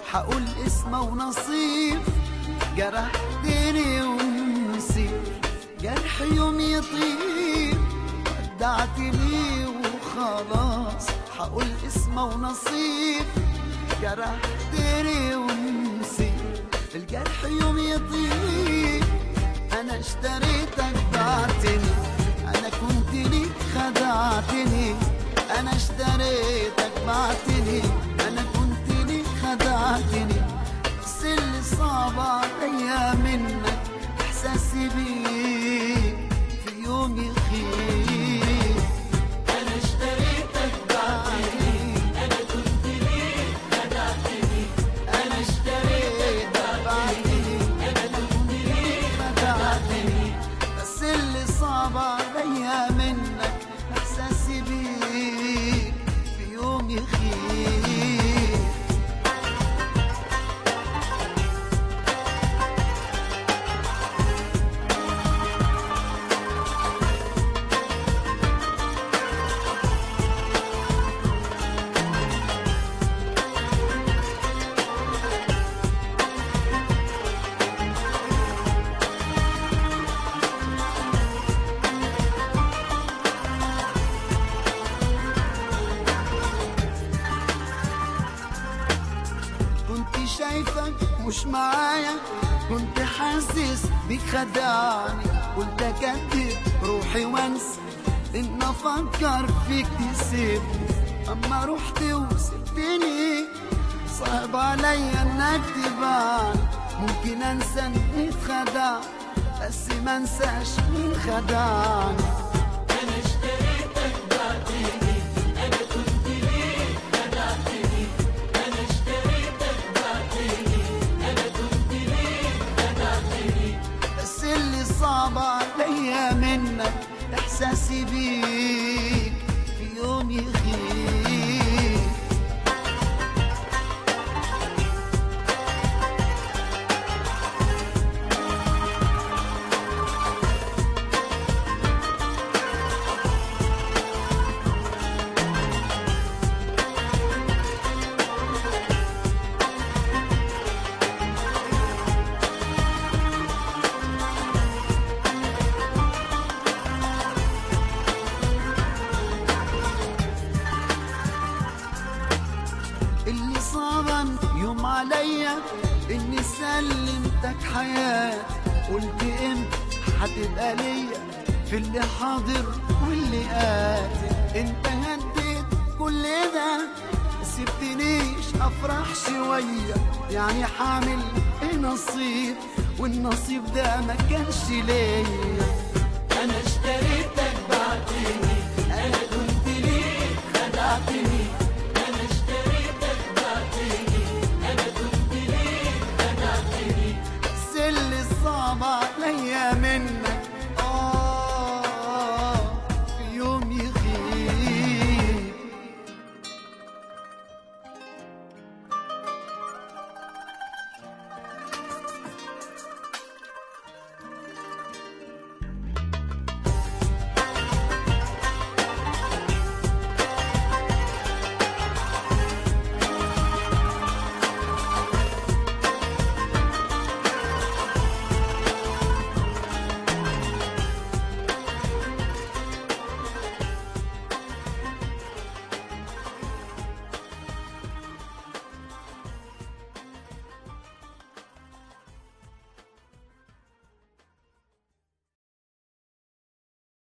حقول اسمه ونصيب جرحتني ونسيب جرح يوم يطيب ودعتني وخلاص حقول اسمه ونصيب جرحتني ونسيب الجرح يوم يطيب انا اشتريتك بعتني انا كنت ليك خدعتني انا اشتريتك بعتني انا كنت ليك خدعتني بس اللي صعب عليا منك احساسي بيك في يوم يخيب انا اشتريتك بعتني انا كنت ليك خدعتني انا اشتريتك بعتني انا كنت ليك خدعتني بس اللي صعب عليا منك احساسي بيك في يوم يخيب كنت شايفك مش معايا كنت حاسس بيك خدعني قلت اكدب روحي وانسى ان افكر فيك تسيبني اما رحت وسبتني صعب عليا انك تبان ممكن انسى اني اتخدعت بس ما انساش مين خدعني انا اشتريتك بعتني انا كنت ليك خدعتني انا اشتريتك بعتني انا كنت ليك خدعتني بس اللي صعب عليا منك احساسي بيك في يوم يخيب اللي صعبا يوم عليا اني سلمتك حياتي قلت امتى هتبقى ليا في اللي حاضر واللي آتي انت هديت كل ده سبتنيش افرح شوية يعني حامل ايه نصيب والنصيب ده ما كانش ليا